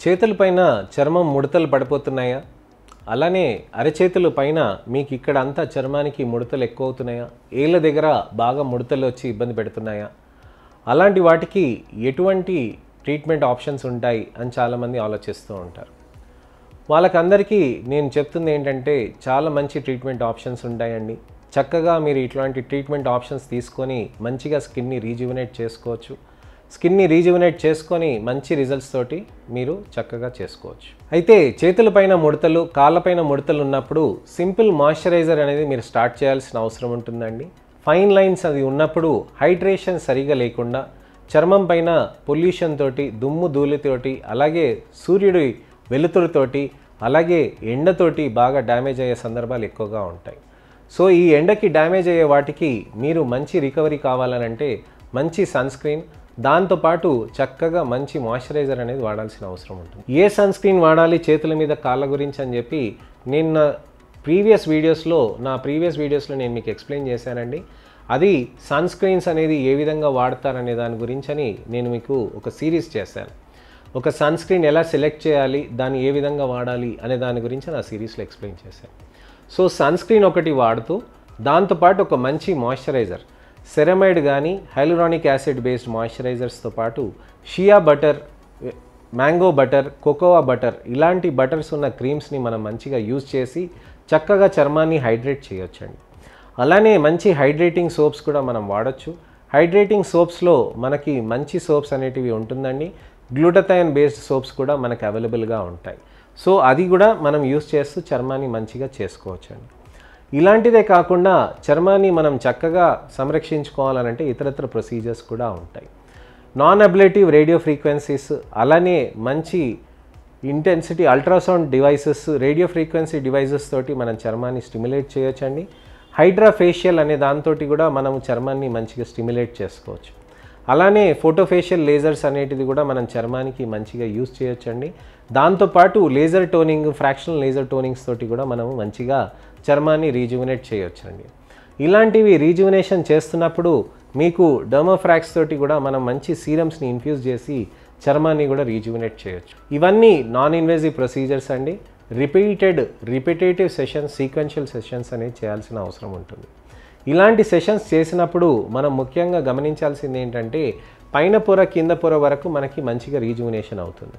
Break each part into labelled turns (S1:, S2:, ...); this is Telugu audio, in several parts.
S1: చేతులపైన చర్మం ముడతలు పడిపోతున్నాయా అలానే అరచేతుల పైన మీకు ఇక్కడ అంతా చర్మానికి ముడతలు ఎక్కువ అవుతున్నాయా ఏళ్ళ దగ్గర బాగా ముడతలు వచ్చి ఇబ్బంది పెడుతున్నాయా అలాంటి వాటికి ఎటువంటి ట్రీట్మెంట్ ఆప్షన్స్ ఉంటాయి అని చాలామంది ఆలోచిస్తూ ఉంటారు వాళ్ళకందరికీ నేను చెప్తుంది ఏంటంటే చాలా మంచి ట్రీట్మెంట్ ఆప్షన్స్ ఉంటాయండి చక్కగా మీరు ఇట్లాంటి ట్రీట్మెంట్ ఆప్షన్స్ తీసుకొని మంచిగా స్కిన్ని రీజువినేట్ చేసుకోవచ్చు స్కిన్ని రీజువినేట్ చేసుకొని మంచి రిజల్ట్స్ తోటి మీరు చక్కగా చేసుకోవచ్చు అయితే చేతులపైన ముడతలు కాళ్ళపైన ముడతలు ఉన్నప్పుడు సింపుల్ మాయిశ్చరైజర్ అనేది మీరు స్టార్ట్ చేయాల్సిన అవసరం ఉంటుందండి ఫైన్ లైన్స్ అది ఉన్నప్పుడు హైడ్రేషన్ సరిగా లేకుండా చర్మం పైన పొల్యూషన్ తోటి దుమ్ము ధూళితోటి అలాగే సూర్యుడి వెలుతురుతోటి అలాగే ఎండతోటి బాగా డ్యామేజ్ అయ్యే సందర్భాలు ఎక్కువగా ఉంటాయి సో ఈ ఎండకి డ్యామేజ్ అయ్యే వాటికి మీరు మంచి రికవరీ కావాలనంటే మంచి సన్ స్క్రీన్ దాంతోపాటు చక్కగా మంచి మాయిశ్చరైజర్ అనేది వాడాల్సిన అవసరం ఉంటుంది ఏ సన్ స్క్రీన్ వాడాలి చేతుల మీద కాళ్ళ గురించి అని చెప్పి నేను నా ప్రీవియస్ వీడియోస్లో నా ప్రీవియస్ వీడియోస్లో నేను మీకు ఎక్స్ప్లెయిన్ చేశానండి అది సన్ స్క్రీన్స్ అనేది ఏ విధంగా వాడతారనే దాని గురించి అని నేను మీకు ఒక సిరీస్ చేశాను ఒక సన్ స్క్రీన్ ఎలా సెలెక్ట్ చేయాలి దాన్ని ఏ విధంగా వాడాలి అనే దాని గురించి నా సిరీస్లో ఎక్స్ప్లెయిన్ చేశాను సో సన్ స్క్రీన్ ఒకటి వాడుతూ దాంతోపాటు ఒక మంచి మాయిశ్చరైజర్ సెరమైడ్ కానీ హైలురానిక్ యాసిడ్ బేస్డ్ మాయిశ్చరైజర్స్తో పాటు shea butter mango butter cocoa butter ఇలాంటి బటర్స్ ఉన్న క్రీమ్స్ని మనం మంచిగా యూజ్ చేసి చక్కగా చర్మాన్ని హైడ్రేట్ చేయొచ్చండి అలానే మంచి హైడ్రేటింగ్ సోప్స్ కూడా మనం వాడచ్చు హైడ్రేటింగ్ సోప్స్లో మనకి మంచి సోప్స్ అనేటివి ఉంటుందండి గ్లూటథైన్ బేస్డ్ సోప్స్ కూడా మనకు అవైలబుల్గా ఉంటాయి సో అది కూడా మనం యూస్ చేస్తూ చర్మాన్ని మంచిగా చేసుకోవచ్చండి ఇలాంటిదే కాకుండా చర్మాన్ని మనం చక్కగా సంరక్షించుకోవాలనంటే ఇతరత్ర ప్రొసీజర్స్ కూడా ఉంటాయి నాన్ అబిలేటివ్ రేడియో ఫ్రీక్వెన్సీస్ అలానే మంచి intensity ultrasound devices radio frequency devices తోటి మనం చర్మాన్ని స్టిమ్యులేట్ చేయొచ్చండి హైడ్రా ఫేషియల్ అనే దాంతో కూడా మనం చర్మాన్ని మంచిగా స్టిమ్యులేట్ చేసుకోవచ్చు అలానే ఫోటోఫేషియల్ లేజర్స్ అనేటిది కూడా మనం చర్మానికి మంచిగా యూస్ చేయొచ్చండి దాంతోపాటు laser toning fractional laser tonings తోటి కూడా మనం మంచిగా చర్మాన్ని రీజువినేట్ చేయొచ్చండి ఇలాంటివి రీజువినేషన్ చేస్తున్నప్పుడు మీకు డర్మోఫ్రాక్స్ తోటి కూడా మనం మంచి సీరమ్స్ని ఇన్ఫ్యూజ్ చేసి చర్మాన్ని కూడా రీజువినేట్ చేయొచ్చు ఇవన్నీ నాన్ ఇన్వేజివ్ ప్రొసీజర్స్ అండి repeated repetitive sessions sequential sessions అనేది చేయాల్సిన అవసరం ఉంటుంది ఇలాంటి సెషన్స్ చేసినప్పుడు మనం ముఖ్యంగా గమనించాల్సింది ఏంటంటే పైన పొర కింద పొర వరకు మనకి మంచిగా రీజువినేషన్ అవుతుంది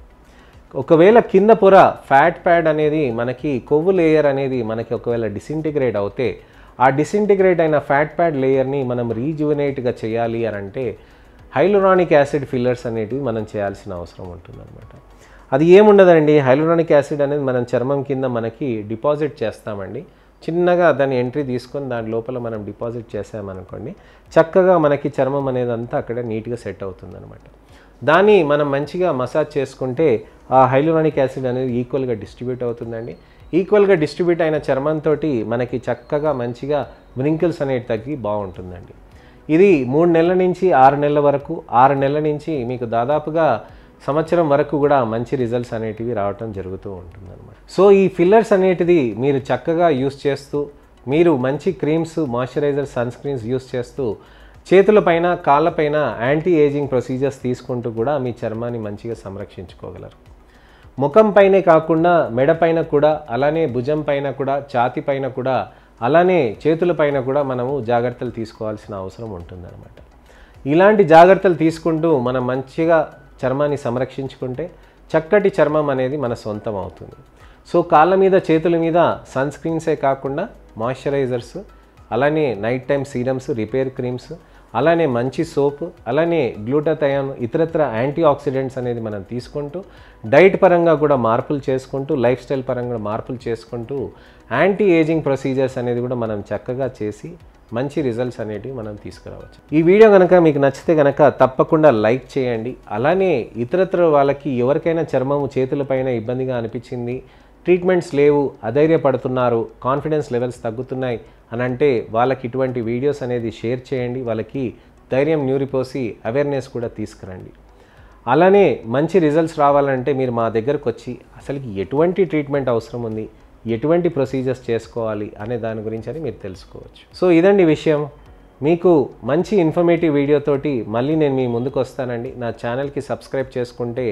S1: ఒకవేళ కింద పొర ఫ్యాట్ ప్యాడ్ అనేది మనకి కొవ్వు లేయర్ అనేది మనకి ఒకవేళ డిసింటిగ్రేట్ అవుతే ఆ డిసింటిగ్రేట్ అయిన ఫ్యాట్ ప్యాడ్ లేయర్ని మనం రీజువినేట్గా చేయాలి అని అంటే హైలోరానిక్ యాసిడ్ ఫిల్లర్స్ అనేటివి మనం చేయాల్సిన అవసరం ఉంటుందన్నమాట అది ఏముండదండి హైలోరానిక్ యాసిడ్ అనేది మనం చర్మం కింద మనకి డిపాజిట్ చేస్తామండి చిన్నగా దాన్ని ఎంట్రీ తీసుకొని దాని లోపల మనం డిపాజిట్ చేసామనుకోండి చక్కగా మనకి చర్మం అనేది అంతా అక్కడ నీట్గా సెట్ అవుతుందన్నమాట దాన్ని మనం మంచిగా మసాజ్ చేసుకుంటే ఆ హైలోరానిక్ యాసిడ్ అనేది ఈక్వల్గా డిస్ట్రిబ్యూట్ అవుతుందండి ఈక్వల్గా డిస్ట్రిబ్యూట్ అయిన చర్మంతో మనకి చక్కగా మంచిగా వ్రింకిల్స్ అనేవి తగ్గి బాగుంటుందండి ఇది మూడు నెలల నుంచి ఆరు నెలల వరకు ఆరు నెలల నుంచి మీకు దాదాపుగా సంవత్సరం వరకు కూడా మంచి రిజల్ట్స్ అనేటివి రావటం జరుగుతూ ఉంటుంది అనమాట సో ఈ ఫిల్లర్స్ అనేటిది మీరు చక్కగా యూస్ చేస్తూ మీరు మంచి creams moisturiser sunscreens use చేస్తూ చేతులపైన కాళ్ళపైన యాంటీ ఏజింగ్ ప్రొసీజర్స్ తీసుకుంటూ కూడా మీ చర్మాన్ని మంచిగా సంరక్షించుకోగలరు ముఖం పైనే కాకుండా మెడ పైన కూడా అలానే భుజం పైన కూడా ఛాతి పైన కూడా అలానే చేతుల పైన కూడా మనము జాగ్రత్తలు తీసుకోవాల్సిన అవసరం ఉంటుందన్నమాట ఇలాంటి జాగ్రత్తలు తీసుకుంటూ మనం మంచిగా చర్మాన్ని సంరక్షించుకుంటే చక్కటి చర్మం అనేది మన సొంతం అవుతుంది సో కాళ్ళ మీద చేతుల మీద సన్ స్క్రీన్సే కాకుండా మాయిశ్చరైజర్స్ అలానే night time serums repair creams అలానే మంచి సోప్ అలానే గ్లూటాథయాన్ ఇతరత్ర యాంటీ ఆక్సిడెంట్స్ అనేది మనం తీసుకుంటూ డైట్ పరంగా కూడా మార్పులు చేసుకుంటూ లైఫ్ స్టైల్ పరంగా మార్పులు చేసుకుంటూ యాంటీ ఏజింగ్ ప్రొసీజర్స్ అనేది కూడా మనం చక్కగా చేసి మంచి రిజల్ట్స్ అనేటివి మనం తీసుకురావచ్చు ఈ వీడియో కనుక మీకు నచ్చితే కనుక తప్పకుండా లైక్ చేయండి అలానే ఇతరత్ర వాళ్ళకి ఎవరికైనా చర్మము చేతులపైన ఇబ్బందిగా అనిపించింది ట్రీట్మెంట్స్ లేవు అధైర్యపడుతున్నారు కాన్ఫిడెన్స్ లెవెల్స్ తగ్గుతున్నాయి అని అంటే వాళ్ళకి ఇటువంటి వీడియోస్ అనేది షేర్ చేయండి వాళ్ళకి ధైర్యం న్యూరిపోసి అవేర్నెస్ కూడా తీసుకురండి అలానే మంచి రిజల్ట్స్ రావాలంటే మీరు మా దగ్గరకు వచ్చి అసలుకి ఎటువంటి ట్రీట్మెంట్ అవసరం ఉంది ఎటువంటి ప్రొసీజర్స్ చేసుకోవాలి అనే దాని గురించి అని మీరు తెలుసుకోవచ్చు సో ఇదండి విషయం మీకు మంచి ఇన్ఫర్మేటివ్ వీడియోతోటి మళ్ళీ నేను మీ ముందుకు వస్తానండి నా ఛానల్కి సబ్స్క్రైబ్ చేసుకుంటే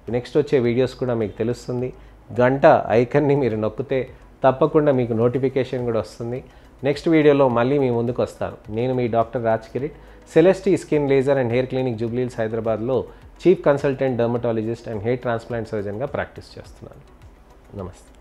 S1: నెక్స్ట్ వచ్చే వీడియోస్ కూడా మీకు తెలుస్తుంది గంట ఐకన్ని మీరు నొక్కితే తప్పకుండా మీకు నోటిఫికేషన్ కూడా వస్తుంది నెక్స్ట్ వీడియోలో మళ్ళీ మీ ముందుకు వస్తాను నేను మీ doctor Raj Kireet Celestee skin laser and hair clinic Jubilee Hills హైదరాబాద్లో chief consultant dermatologist and hair transplant సర్జన్గా ప్రాక్టీస్ చేస్తున్నాను నమస్తే